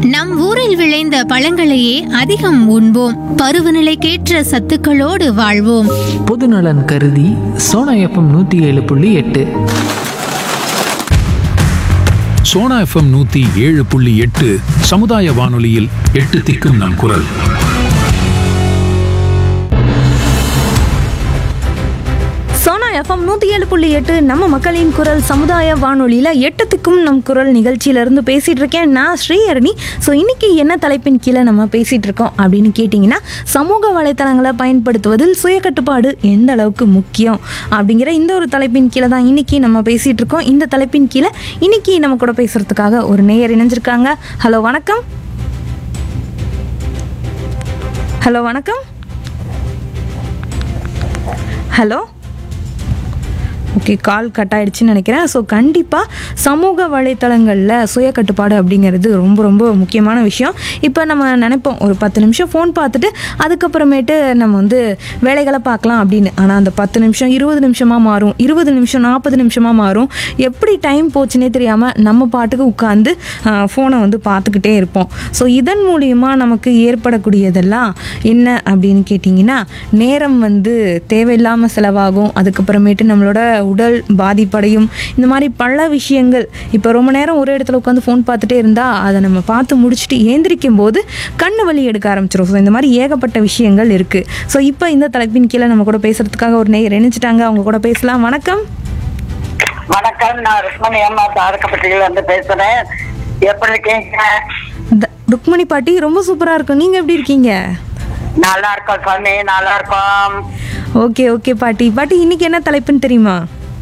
நம் ஊரில் விளைந்த பழங்களையே அதிகம் உண்போம் பருவநிலைக்கேற்ற சத்துக்களோடு வாழ்வோம் பொதுநலன் கருதி சோனா எஃப்எம் நூற்றி ஏழு புள்ளி எட்டு சோனா எஃப்எம் நூத்தி ஏழு புள்ளி எட்டு சமுதாய வானொலியில் எட்டு திக்கும் நம் குரல் சோனா எஃப்எம் நூற்றி ஏழு புள்ளி எட்டு நம்ம மக்களின் குரல் சமுதாய வானொலியில் எட்டத்துக்கும் நம் குரல் நிகழ்ச்சியிலேருந்து பேசிகிட்டு இருக்கேன் நான் ஸ்ரீஹரணி ஸோ இன்னைக்கு என்ன தலைப்பின் கீழே நம்ம பேசிகிட்டு இருக்கோம் அப்படின்னு கேட்டிங்கன்னா சமூக வலைத்தளங்களை பயன்படுத்துவதில் சுய கட்டுப்பாடு எந்த அளவுக்கு முக்கியம் அப்படிங்கிற இந்த ஒரு தலைப்பின் கீழே தான் இன்னைக்கு நம்ம பேசிகிட்டு இருக்கோம் இந்த தலைப்பின் கீழே இன்னைக்கு நம்ம கூட பேசுகிறதுக்காக ஒரு நேயர் இணைஞ்சிருக்காங்க ஹலோ வணக்கம் ஹலோ வணக்கம் ஹலோ ஓகே கால் கட் ஆயிடுச்சுன்னு நினைக்கிறேன் ஸோ கண்டிப்பாக சமூக வலைத்தளங்களில் சுய கட்டுப்பாடு அப்படிங்கிறது ரொம்ப ரொம்ப முக்கியமான விஷயம் இப்போ நம்ம நினைப்போம் ஒரு பத்து நிமிஷம் ஃபோன் பார்த்துட்டு அதுக்கப்புறமேட்டு நம்ம வந்து வேலைகளை பார்க்கலாம் அப்படின்னு ஆனால் அந்த பத்து நிமிஷம் இருபது நிமிஷமாக மாறும் இருபது நிமிஷம் நாற்பது நிமிஷமாக மாறும் எப்படி டைம் போச்சுனே தெரியாமல் நம்ம பாட்டுக்கு உட்காந்து ஃபோனை வந்து பார்த்துக்கிட்டே இருப்போம் ஸோ இதன் மூலியமாக நமக்கு ஏற்படக்கூடியதெல்லாம் என்ன அப்படின்னு கேட்டிங்கன்னா நேரம் வந்து தேவையில்லாமல் செலவாகும் அதுக்கப்புறமேட்டு நம்மளோட உடல் பாதிப்படையும் இந்த மாதிரி பல விஷயங்கள் இப்போ ரொம்ப நேரம் ஒரு இடத்துல உட்காந்து ஃபோன் பார்த்துட்டே இருந்தால் அதை நம்ம பார்த்து முடிச்சுட்டு ஏந்திரிக்கும் போது கண்ணு வலி எடுக்க ஆரம்பிச்சிடும் ஸோ இந்த மாதிரி ஏகப்பட்ட விஷயங்கள் இருக்குது ஸோ இப்போ இந்த தலைப்பின் கீழே நம்ம கூட பேசுறதுக்காக ஒரு நேயர் இணைச்சிட்டாங்க அவங்க கூட பேசலாம் வணக்கம் வணக்கம் நான் ருக்மணி அம்மா தாரகப்பட்டியில இருந்து பேசுறேன் எப்படி இருக்கீங்க த- ருக்மணி பாட்டி ரொம்ப சூப்பராக இருக்கும் நீங்கள் எப்படி இருக்கீங்க நல்லா இருக்கோம் சாமி நல்லா இருக்கோம் ஓகே ஓகே பாட்டி பாட்டி இன்னைக்கு என்ன தலைப்புன்னு தெரியுமா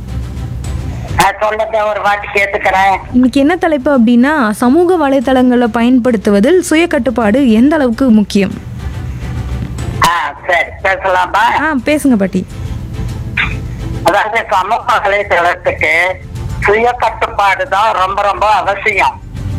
நான் சொல்றத ஒரு வாட்டி கேட்டுக்கிறேன் இன்னைக்கு என்ன தலைப்பு அப்படின்னா சமூக வலைத்தளங்களை பயன்படுத்துவதில் சுய கட்டுப்பாடு எந்த அளவுக்கு முக்கியம் ஆ சரி பேசலாமா ஆ பேசுங்க பாட்டி அதாவது சமூக வலைதளத்துக்கு சுய கட்டுப்பாடு தான் ரொம்ப ரொம்ப அவசியம்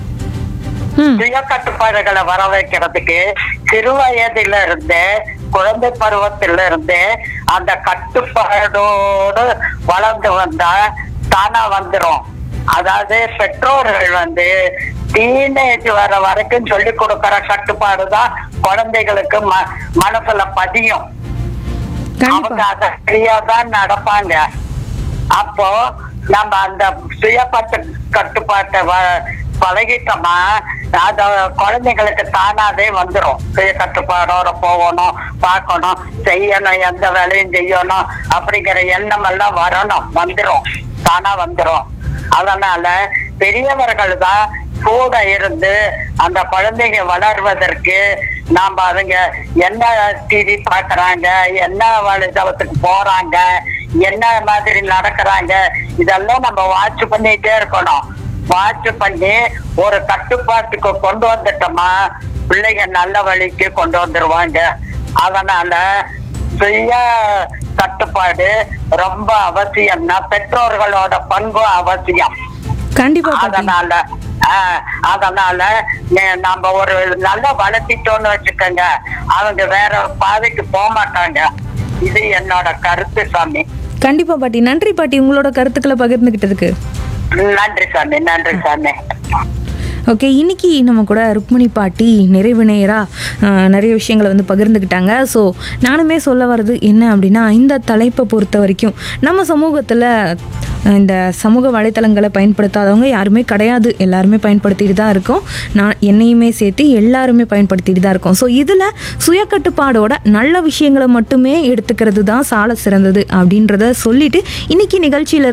ம் சுய கட்டுப்பாடுகளை வர வைக்கிறதுக்கு சிறு வயதில இருந்தே குழந்தை பருவத்தில இருந்தே அந்த கட்டுப்பாடோடு வளர்ந்து வந்தா தானா வந்துரும் அதாவது பெற்றோர்கள் வந்து டீனேஜ் வர வரைக்கும் சொல்லி கொடுக்கிற கட்டுப்பாடு தான் குழந்தைகளுக்கு ம மனசுல பதியும் அவங்க கண்டிப்பா அத சரியாதான் நடப்பாங்க அப்போ நம்ம அந்த சுய கட்டு கட்டுப்பாட்டை வ- பழகிட்டோமா அத குழந்தைங்களுக்கு தானாவே வந்துரும் சுய கட்டுப்பாடோட போகணும் பார்க்கணும் செய்யணும் எந்த வேலையும் செய்யணும் அப்படிங்கிற எண்ணம் எல்லாம் வரணும் வந்துரும் தானா வந்துரும் அதனால பெரியவர்கள் தான் கூட இருந்து அந்த குழந்தைங்க வளர்வதற்கு நாம அதுங்க என்ன டிவி பாக்குறாங்க என்ன வலைதளத்துக்கு போறாங்க என்ன மாதிரி நடக்கிறாங்க இதெல்லாம் நம்ம வாட்ச் பண்ணிட்டே இருக்கணும் வாட்ச் பண்ணி ஒரு கட்டுப்பாட்டுக்கு கொண்டு வந்துட்டோமா பிள்ளைங்க நல்ல வழிக்கு கொண்டு வந்துருவாங்க அதனால சுய கட்டுப்பாடு ரொம்ப அவசியம்னா பெற்றோர்களோட பண்பும் அவசியம் கண்டிப்பா பாட்டி அதனால ஆஹ், அதனால நே- நம்ம ஒரு நல்லா வளர்த்திட்டோம்னு வச்சுக்கோங்க அவங்க வேற பாதைக்கு போக மாட்டாங்க இது என்னோட கருத்து சாமி கண்டிப்பா பாட்டி நன்றி பாட்டி உங்களோட கருத்துக்களை பகிர்ந்துகிட்டதுக்கு நன்றி சாமி நன்றி சாமி ஓகே இன்னைக்கு நம்ம கூட ருக்மணி பாட்டி நிறைவு நேராக நிறைய விஷயங்களை வந்து பகிர்ந்துக்கிட்டாங்க ஸோ நானுமே சொல்ல வர்றது என்ன அப்படின்னா இந்த தலைப்பை பொறுத்த வரைக்கும் நம்ம சமூகத்தில் இந்த சமூக வலைத்தளங்களை பயன்படுத்தாதவங்க யாருமே கிடையாது எல்லாருமே பயன்படுத்திட்டு தான் இருக்கோம் நான் என்னையுமே சேர்த்து எல்லாருமே பயன்படுத்திட்டு தான் இருக்கோம் ஸோ இதில் சுயக்கட்டுப்பாடோட நல்ல விஷயங்களை மட்டுமே எடுத்துக்கிறது தான் சால சிறந்தது அப்படின்றத சொல்லிட்டு இன்னைக்கு நிகழ்ச்சியில